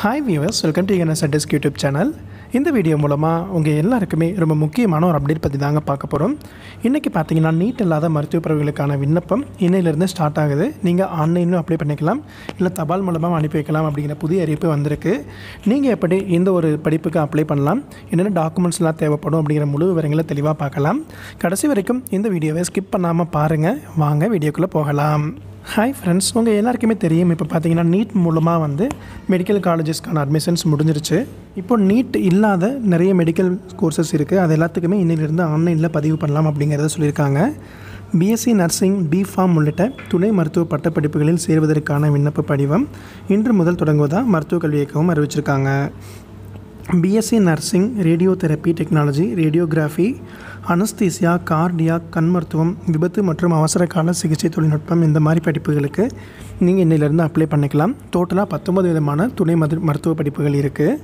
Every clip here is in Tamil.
hi viewers welcome to NS desk YouTube channel இந்த வீடியோ மூலமாக உங்கள் எல்லாருக்குமே ரொம்ப முக்கியமான ஒரு அப்டேட் பற்றி தாங்க பார்க்க போகிறோம் இன்றைக்கி பார்த்தீங்கன்னா நீட் இல்லாத மருத்துவ பிரிவுகளுக்கான விண்ணப்பம் இன்னையிலேருந்து ஸ்டார்ட் ஆகுது நீங்கள் ஆன்லைன்லையும் அப்ளை பண்ணிக்கலாம் இல்லை தபால் மூலமாக அனுப்பி வைக்கலாம் அப்படிங்கிற புதிய அறிவிப்பு வந்திருக்கு நீங்கள் எப்படி இந்த ஒரு படிப்புக்கு அப்ளை பண்ணலாம் என்னென்ன டாக்குமெண்ட்ஸ்லாம் தேவைப்படும் அப்படிங்கிற முழு விவரங்களை தெளிவாக பார்க்கலாம் கடைசி வரைக்கும் இந்த வீடியோவை ஸ்கிப் பண்ணாமல் பாருங்கள் வாங்க வீடியோக்குள்ளே போகலாம் ஹாய் ஃப்ரெண்ட்ஸ் உங்கள் எல்லாருக்குமே தெரியும் இப்போ பார்த்தீங்கன்னா நீட் மூலமாக வந்து மெடிக்கல் காலேஜஸ்க்கான அட்மிஷன்ஸ் முடிஞ்சிருச்சு இப்போ நீட் இல்லாத நிறைய மெடிக்கல் கோர்சஸ் இருக்குது அது எல்லாத்துக்குமே இன்னிலிருந்து ஆன்லைனில் பதிவு பண்ணலாம் அப்படிங்கிறத சொல்லியிருக்காங்க பிஎஸ்சி நர்சிங் பிஃபார்ம் உள்ளிட்ட துணை மருத்துவ பட்டப்படிப்புகளில் சேருவதற்கான விண்ணப்ப படிவம் இன்று முதல் தொடங்குவதாக மருத்துவக் கல்வி இயக்கமும் அறிவிச்சிருக்காங்க BSc nursing radio therapy technology radiography anaesthesia cardiac கண் மருத்துவம் விபத்து மற்றும் அவசர கால சிகிச்சை தொழில்நுட்பம் இந்த மாதிரி படிப்புகளுக்கு நீங்கள் இன்னிலிருந்து அப்ளை பண்ணிக்கலாம் டோட்டலாக பத்தொன்பது விதமான துணை மது மருத்துவ படிப்புகள் இருக்குது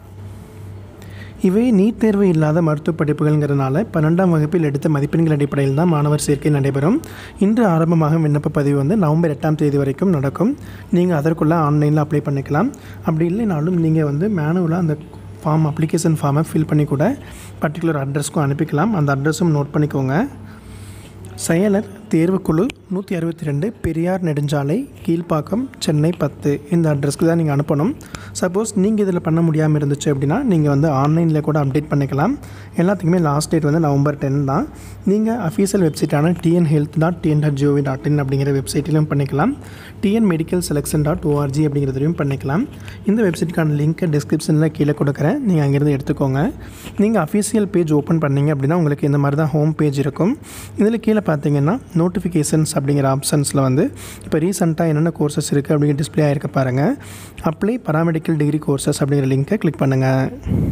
இவை நீட் தேர்வு இல்லாத மருத்துவ படிப்புகள்ங்கிறதுனால பன்னெண்டாம் வகுப்பில் எடுத்த மதிப்பெண்கள் அடிப்படையில் தான் மாணவர் சேர்க்கை நடைபெறும் இன்று ஆரம்பமாகும் விண்ணப்ப பதிவு வந்து நவம்பர் எட்டாம் தேதி வரைக்கும் நடக்கும் நீங்கள் அதற்குள்ளே ஆன்லைனில் அப்ளை பண்ணிக்கலாம் அப்படி இல்லைனாலும் நீங்கள் வந்து மேனுவலாக அந்த ஃபார்ம் அப்ளிகேஷன் ஃபார்மை ஃபில் பண்ணி கூட பர்டிகுலர் அட்ரஸ்க்கும் அனுப்பிக்கலாம் அந்த அட்ரஸும் நோட் பண்ணிக்கோங்க செயலர் தேர்வுக்குழு நூற்றி அறுபத்தி ரெண்டு பெரியார் நெடுஞ்சாலை கீழ்ப்பாக்கம் சென்னை பத்து இந்த அட்ரஸ்க்கு தான் நீங்கள் அனுப்பணும் சப்போஸ் நீங்கள் இதில் பண்ண முடியாமல் இருந்துச்சு அப்படின்னா நீங்கள் வந்து ஆன்லைனில் கூட அப்டேட் பண்ணிக்கலாம் எல்லாத்துக்குமே லாஸ்ட் டேட் வந்து நவம்பர் டென் தான் நீங்கள் அஃபீஷியல் வெப்சைட்டான TN health dot TN dot GOV dot in அப்படிங்கிற வெப்சைட்டிலும் பண்ணிக்கலாம் TN medical selection dot ORG அப்படிங்கிறதையும் பண்ணிக்கலாம் இந்த வெப்சைட்டுக்கான லிங்க்கை டிஸ்கிரிப்ஷனில் கீழே கொடுக்குறேன் நீங்கள் அங்கேருந்து எடுத்துக்கோங்க நீங்கள் அஃபீஷியல் பேஜ் ஓப்பன் பண்ணீங்க அப்படின்னா உங்களுக்கு இந்த மாதிரி தான் ஹோம் பேஜ் இருக்கும் இதில் கீழே பார்த்தீங்கன்னா நோட்டிஃபிகேஷன்ஸ் அப்படிங்கிற ஆப்ஷன்ஸில் வந்து இப்போ ரீசெண்டாக என்னென்ன கோர்சஸ் இருக்குது அப்படிங்கிற டிஸ்பிளே ஆகிருக்க பாருங்கள் அப்ளை பராமெடிக்கல் டிகிரி கோர்சஸ் அப்படிங்கிற லிங்க்கை கிளிக் பண்ணுங்கள்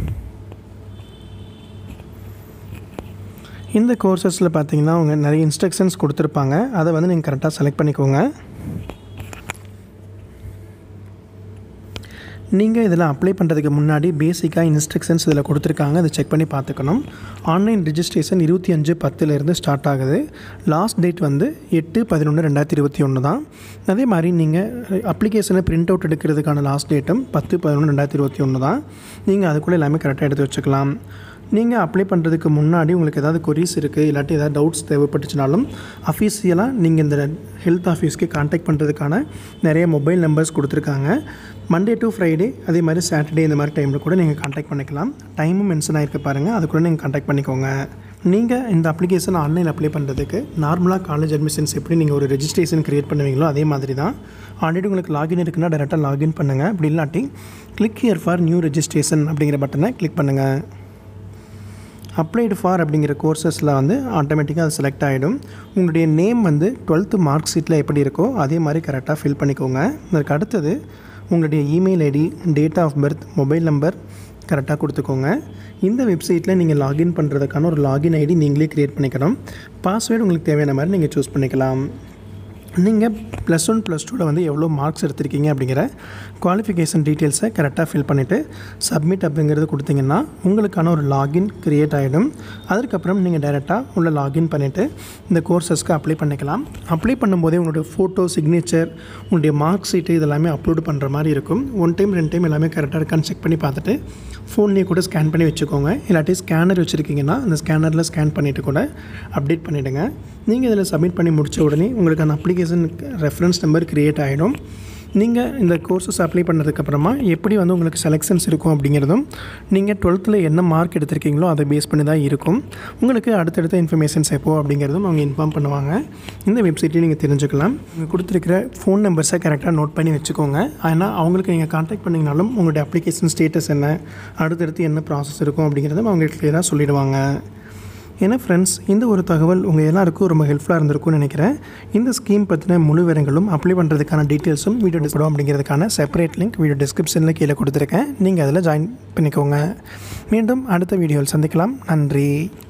இந்த கோர்சஸில் பார்த்தீங்கன்னா அவங்க நிறைய இன்ஸ்ட்ரக்ஷன்ஸ் கொடுத்துருப்பாங்க அதை வந்து நீங்கள் கரெக்டாக செலக்ட் பண்ணிக்கோங்க நீங்கள் இதில் அப்ளை பண்ணுறதுக்கு முன்னாடி பேசிக்காக இன்ஸ்ட்ரக்ஷன்ஸ் இதில் கொடுத்துருக்காங்க அதை செக் பண்ணி பார்த்துக்கணும் ஆன்லைன் ரிஜிஸ்ட்ரேஷன் இருபத்தி அஞ்சு பத்துலேருந்து ஸ்டார்ட் ஆகுது லாஸ்ட் டேட் வந்து எட்டு பதினொன்று ரெண்டாயிரத்தி இருபத்தி ஒன்று தான் அதே மாதிரி நீங்கள் அப்ளிகேஷனை பிரிண்ட் அவுட் எடுக்கிறதுக்கான லாஸ்ட் டேட்டும் பத்து பதினொன்று ரெண்டாயிரத்தி இருபத்தி ஒன்று தான் நீங்கள் அதுக்குள்ளே எல்லாமே கரெக்டாக எடுத்து வச்சுக்கலாம் நீங்கள் அப்ளை பண்ணுறதுக்கு முன்னாடி உங்களுக்கு ஏதாவது கொரிஸ் இருக்குது இல்லாட்டி ஏதாவது டவுட்ஸ் தேவைப்பட்டுச்சுனாலும் அஃபீஷியலாக நீங்கள் இந்த ஹெல்த் ஆஃபீஸ்க்கு காண்டாக்ட் பண்ணுறதுக்கான நிறைய மொபைல் நம்பர்ஸ் கொடுத்துருக்காங்க மண்டே டு ஃப்ரைடே அதே மாதிரி சாட்டர்டே இந்த மாதிரி டைமில் கூட நீங்கள் காண்டாக்ட் பண்ணிக்கலாம் டைமும் மென்ஷன் ஆகிருக்க பாருங்கள் அது கூட நீங்கள் காண்டாக்ட் பண்ணிக்கோங்க நீங்கள் இந்த அப்ளிகேஷன் ஆன்லைன் அப்ளை பண்ணுறதுக்கு நார்மலாக காலேஜ் அட்மிஷன்ஸ் எப்படி நீங்கள் ஒரு ரெஜிஸ்ட்ரேஷன் க்ரியேட் பண்ணுவீங்களோ அதே மாதிரி தான் ஆல்ரெடி உங்களுக்கு லாகின் இருக்குன்னா டேரெக்டாக லாகின் பண்ணுங்கள் அப்படி இல்லாட்டி click here for new registration அப்படிங்கிற பட்டனை கிளிக் பண்ணுங்கள் அப்ளைடு ஃபார் அப்படிங்கிற கோர்சஸில் வந்து ஆட்டோமேட்டிக்காக அது செலக்ட் ஆகிடும் உங்களுடைய நேம் வந்து டுவெல்த்து மார்க் ஷீட்டில் எப்படி இருக்கோ அதே மாதிரி கரெக்டாக ஃபில் பண்ணிக்கோங்க அதுக்கு அடுத்தது உங்களுடைய email ID date of birth mobile number கரெக்டாக கொடுத்துக்கோங்க இந்த வெப்சைட்டில் நீங்கள் லாகின் பண்ணுறதுக்கான ஒரு லாகின் ஐடி நீங்களே க்ரியேட் பண்ணிக்கணும் பாஸ்வேர்டு உங்களுக்கு தேவையான மாதிரி நீங்கள் சூஸ் பண்ணிக்கலாம் நீங்கள் ப்ளஸ் ஒன் ப்ளஸ் டூவில் வந்து எவ்வளோ மார்க்ஸ் எடுத்திருக்கீங்க அப்படிங்கிற குவாலிஃபிகேஷன் டீட்டெயில்ஸை கரெக்டாக ஃபில் பண்ணிவிட்டு சப்மிட் அப்படிங்கிறது கொடுத்தீங்கன்னா உங்களுக்கான ஒரு லாகின் க்ரியேட் ஆகிடும் அதற்கப்புறம் நீங்கள் டைரெக்டாக உள்ள லாகின் பண்ணிவிட்டு இந்த கோர்சஸ்க்கு அப்ளை பண்ணிக்கலாம் அப்ளை பண்ணும்போதே உங்களுடைய ஃபோட்டோ சிக்னேச்சர் உங்களுடைய மார்க் ஷீட்டு இதெல்லாமே அப்லோட் பண்ணுற மாதிரி இருக்கும் ஒன் டைம் ரெண்டு டைம் எல்லாமே கரெக்டாக இருக்கான்னு செக் பண்ணி பார்த்துட்டு ஃபோன்லேயே கூட ஸ்கேன் பண்ணி வச்சுக்கோங்க இல்லாட்டி ஸ்கேனர் வச்சுருக்கீங்கன்னா அந்த ஸ்கேனரில் ஸ்கேன் பண்ணிவிட்டு கூட அப்டேட் பண்ணிவிடுங்க நீங்கள் இதில் சப்மிட் பண்ணி முடித்த உடனே உங்களுக்கான அப்ளிகேஷன் ரெஃபரன்ஸ் நம்பர் க்ரியேட் ஆகிடும் நீங்கள் இந்த கோர்சஸ் அப்ளை பண்ணதுக்கப்புறமா எப்படி வந்து உங்களுக்கு செலெக்ஷன்ஸ் இருக்கும் அப்படிங்கிறதும் நீங்கள் டுவெல்த்தில் என்ன மார்க் எடுத்திருக்கீங்களோ அதை பேஸ் பண்ணி தான் இருக்கும் உங்களுக்கு அடுத்தடுத்த இன்ஃபர்மேஷன்ஸ் எப்போ அப்படிங்கிறதும் அவங்க இன்ஃபார்ம் பண்ணுவாங்க இந்த வெப்சைட்லேயும் நீங்கள் தெரிஞ்சுக்கலாம் நீங்கள் கொடுத்துருக்கிற ஃபோன் நம்பர்ஸை கரெக்டாக நோட் பண்ணி வச்சுக்கோங்க ஆனால் அவங்களுக்கு நீங்கள் காண்டாக்ட் பண்ணிங்கனாலும் உங்களுடைய அப்ளிகேஷன் ஸ்டேட்டஸ் என்ன அடுத்தடுத்து என்ன ப்ராசஸ் இருக்கும் அப்படிங்கிறதும் அவங்க கிளியராக சொல்லிடுவாங்க ஏன்னா ஃப்ரெண்ட்ஸ் இந்த ஒரு தகவல் உங்கள் எல்லாருக்கும் ரொம்ப ஹெல்ப்ஃபுல்லாக இருந்திருக்கும்னு நினைக்கிறேன் இந்த ஸ்கீம் பற்றின முழு விவரங்களும் அப்ளை பண்ணுறதுக்கான டீட்டெயில்ஸும் வீடியோ டிஸ்படும் அப்படிங்கிறதுக்கான செப்பரேட் லிங்க் வீடியோ டிஸ்கிரிப்ஷனில் கீழே கொடுத்துருக்கேன் நீங்கள் அதில் ஜாயின் பண்ணிக்கோங்க மீண்டும் அடுத்த வீடியோவில் சந்திக்கலாம் நன்றி